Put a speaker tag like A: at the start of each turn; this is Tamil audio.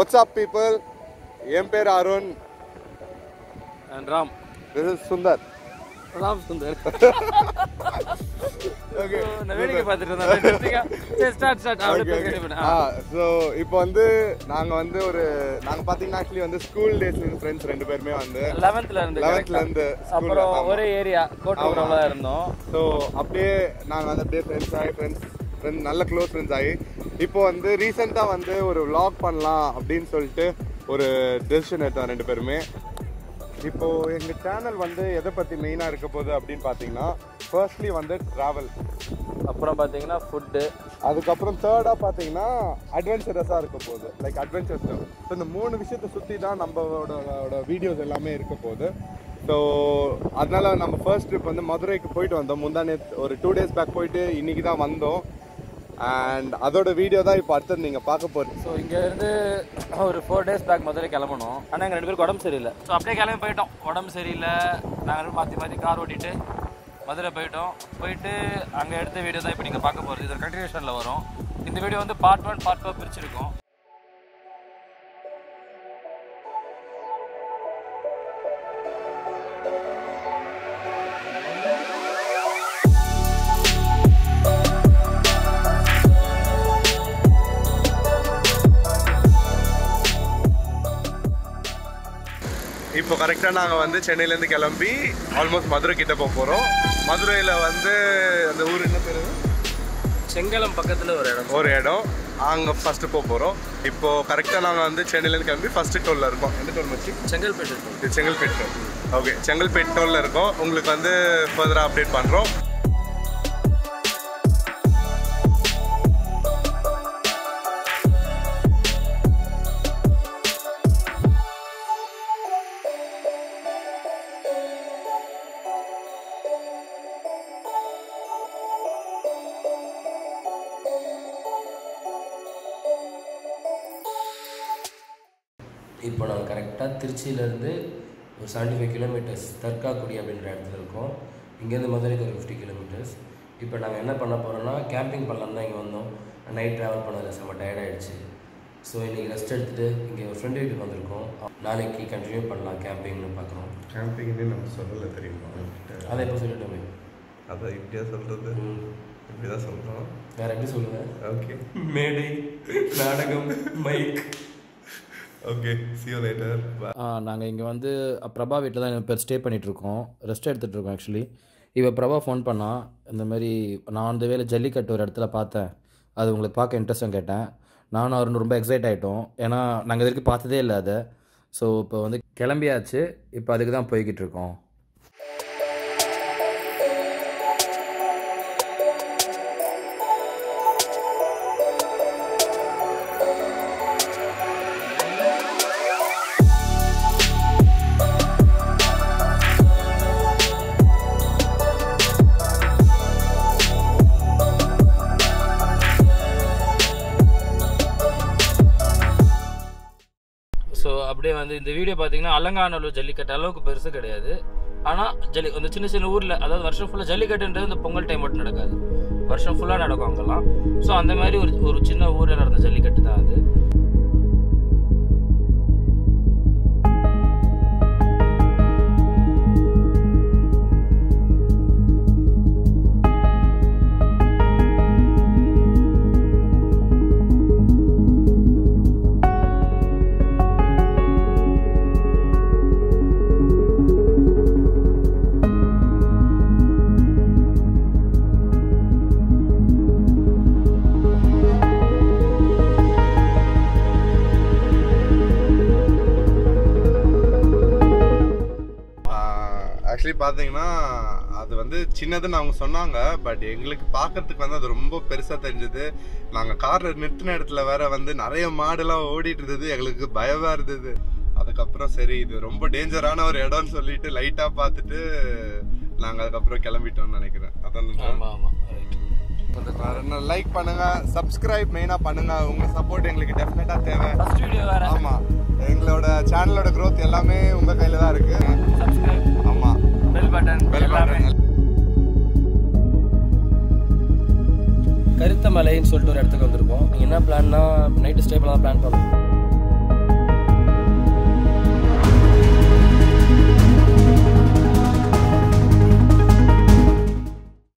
A: வாட்ஸ் அப் பீப்புள் என் பேர் Arun
B: and Ram
A: this is Sundar
B: Ram Sundar
A: okay
B: நான் வேடிக்கை பார்த்துட்டு இருந்தேன் சரி ஸ்டார்ட் ஸ்டார்ட் அப்படியே continue பண்ணு. ஆ.
A: ஸோ இப்போ வந்து நாங்கள் வந்து ஒரு நாங்கள் பார்த்தீங்கன்னா ஆக்சுவலி வந்து ஸ்கூல் டேஸ்ல ஃப்ரெண்ட்ஸ் ரெண்டு பேருமே வந்து
B: 11th ல இருந்து
A: லெவன்த்ல
B: correct ஆ.
A: இருந்து
B: அப்புறம் ஒரே ஏரியா கோட்டூர்ல தான் இருந்தோம்
A: ஸோ அப்படியே நாங்கள் வந்து அப்படியே ஃப்ரெண்ட்ஸ் ஆகி ஃப்ரெண்ட்ஸ் ஃப்ரெண்ட் நல்ல க்ளோஸ் ஃப்ரெண்ட்ஸ் ஆகி இப்போ வந்து ரீசெண்டாக வந்து ஒரு vlog பண்ணலாம் அப்படின்னு சொல்லிட்டு ஒரு டெசிஷன் எடுத்தோம் ரெண்டு பேருமே இப்போ எங்கள் சேனல் வந்து எதை பற்றி மெயினாக இருக்க போகுது அப்படின்னு பார்த்தீங்கன்னா ஃபர்ஸ்ட்லி வந்து ட்ராவல்
B: அப்புறம் பாத்தீங்கன்னா ஃபுட்டு
A: அதுக்கப்புறம் தேர்டாக பார்த்தீங்கன்னா அட்வென்ச்சரஸாக இருக்க போகுது லைக் அட்வென்ச்சர்ஸ் ஸோ இந்த மூணு விஷயத்தை சுற்றி தான் நம்மளோட வீடியோஸ் எல்லாமே இருக்க போகுது ஸோ அதனால நம்ம ஃபர்ஸ்ட் ட்ரிப் வந்து மதுரைக்கு போயிட்டு வந்தோம் முந்தானே ஒரு டூ டேஸ் பேக் போயிட்டு இன்னைக்கு தான் வந்தோம் அண்ட் அதோட வீடியோ தான் இப்போ அடுத்தது நீங்கள் பார்க்க போகிறீங்க
B: ஸோ இங்க இருந்து ஒரு ஃபோர் டேஸ் பேக் மதுரை கிளம்பணும் ஆனால் எங்கள் ரெண்டு பேருக்கு உடம்பு சரியில்லை ஸோ அப்படியே கிளம்பி போயிட்டோம் உடம்பு சரியில்லை நாங்கள் மாற்றி மாற்றி கார் ஓட்டிட்டு மதுரை போயிட்டோம் போயிட்டு அங்கே எடுத்த வீடியோ தான் இப்போ நீங்கள் பார்க்க போகிறது இது கண்டினியூஷனில் வரும் இந்த வீடியோ வந்து பார்ட் ஒன் பார்ட் டூ பிரிச்சிருக்கோம்
A: இப்போ கரெக்டாக நாங்கள் வந்து சென்னையிலேருந்து கிளம்பி ஆல்மோஸ்ட் மதுரை கிட்ட போக போகிறோம் மதுரையில் வந்து அந்த ஊர் என்ன பேர்
B: செங்கலம் பக்கத்தில் ஒரு இடம்
A: ஒரு இடம் அங்கே ஃபஸ்ட்டு போக போகிறோம் இப்போ கரெக்டாக நாங்கள் வந்து சென்னையிலேருந்து கிளம்பி ஃபஸ்ட்டு டோலில் இருக்கோம் எந்த டோல் மச்சி
B: செங்கல்பேட்டு இருக்கும்
A: இது செங்கல்பேட் டோல் ஓகே செங்கல்பேட் டோலில் இருக்கோம் உங்களுக்கு வந்து ஃபர்தராக அப்டேட் பண்ணுறோம்
C: இப்போ நாங்கள் கரெக்டாக திருச்சியிலேருந்து ஒரு செவன்ட்டி ஃபைவ் கிலோமீட்டர்ஸ் தர்காக்குடி அப்படின்ற இடத்துல இருக்கோம் இங்கேருந்து மதுரைக்கு ஒரு ஃபிஃப்டி கிலோமீட்டர்ஸ் இப்போ நாங்கள் என்ன பண்ண போகிறோம்னா கேம்பிங் பண்ணலாம் தான் இங்கே வந்தோம் நைட் ட்ராவல் பண்ணதில் செம்ம டயர்ட் ஆயிடுச்சு ஸோ இன்றைக்கி ரெஸ்ட் எடுத்துகிட்டு இங்கே ஒரு ஃப்ரெண்டு வீட்டுக்கு வந்திருக்கோம் நாளைக்கு கண்டினியூ பண்ணலாம் கேம்பிங்னு பார்க்குறோம்
A: கேம்பிங்னு நம்ம சொல்லலை தெரியுமா
C: அதை எப்போ சொல்லிட்டோமே
A: அதை இப்படியா சொல்கிறது
C: ம்.
A: இப்படி தான் சொல்கிறோம்
C: வேறு எப்படி சொல்லுவேன்
A: ஓகே
C: மேடை நாடகம் மைக்
A: ஓகே சியோ லேட்டர்
B: நாங்கள் இங்கே வந்து பிரபா வீட்டில் தான் இப்போ ஸ்டே பண்ணிகிட்ருக்கோம் ரெஸ்ட் எடுத்துகிட்டு இருக்கோம் ஆக்சுவலி இப்போ பிரபா ஃபோன் பண்ணா இந்த மாதிரி நான் அந்த வேலை ஜல்லிக்கட்டு ஒரு இடத்துல பார்த்தேன் அது உங்களுக்கு பார்க்க இன்ட்ரெஸ்ட்டாக கேட்டேன் நானும் அவரும் ரொம்ப எக்ஸைட் ஆகிட்டோம் ஏன்னா நாங்கள் இது வரைக்கும் பார்த்ததே இல்லை அதை ஸோ இப்போ வந்து கிளம்பியாச்சு இப்போ அதுக்கு தான் போய்கிட்டு இருக்கோம் ஸோ அப்படியே வந்து இந்த வீடியோ பார்த்தீங்கன்னா அலங்காநல்லூர் ஜல்லிக்கட்டு அளவுக்கு பெருசு கிடையாது ஆனால் ஜல்லி அந்த சின்ன சின்ன ஊரில் அதாவது வருஷம் ஃபுல்லாக ஜல்லிக்கட்டுன்றது இந்த பொங்கல் டைம் மட்டும் நடக்காது வருஷம் ஃபுல்லாக நடக்கும் அங்கெல்லாம் ஸோ அந்த மாதிரி ஒரு ஒரு சின்ன ஊரில் நடந்த ஜல்லிக்கட்டு தான் அது
A: ஆக்சுவலி பார்த்தீங்கன்னா அது வந்து சின்னதுன்னு அவங்க சொன்னாங்க பட் எங்களுக்கு பார்க்கறதுக்கு வந்து அது ரொம்ப பெருசாக தெரிஞ்சது நாங்கள் காரில் நிறுத்தின இடத்துல வேற வந்து நிறைய மாடுலாம் ஓடிட்டு இருந்தது எங்களுக்கு பயமாக இருந்தது அதுக்கப்புறம் சரி இது ரொம்ப டேஞ்சரான ஒரு இடம்னு சொல்லிட்டு லைட்டாக பார்த்துட்டு நாங்கள் அதுக்கப்புறம் கிளம்பிட்டோம்னு நினைக்கிறேன் அதான்
B: ஆமாம் ஆமாம்
A: வேற என்ன லைக் பண்ணுங்க சப்ஸ்கிரைப் மெயினாக பண்ணுங்க உங்க சப்போர்ட் எங்களுக்கு டெஃபினட்டாக தேவை
B: ஃபர்ஸ்ட் வீடியோ வேறு
A: ஆமா எங்களோட சேனலோட growth எல்லாமே உங்க கையில தான் இருக்கு
B: சப்ஸ்கிரைப்
A: ஆமா
B: பெல் பட்டன்
A: Bell
B: எல்லாமே
A: button.
C: கருத்தமலைன்னு சொல்லிட்டு ஒரு இடத்துக்கு வந்திருக்கோம் நீங்கள் என்ன பிளான்னா நைட்டு ஸ்டே பண்ணலாம் பிளான் பண்ணோம்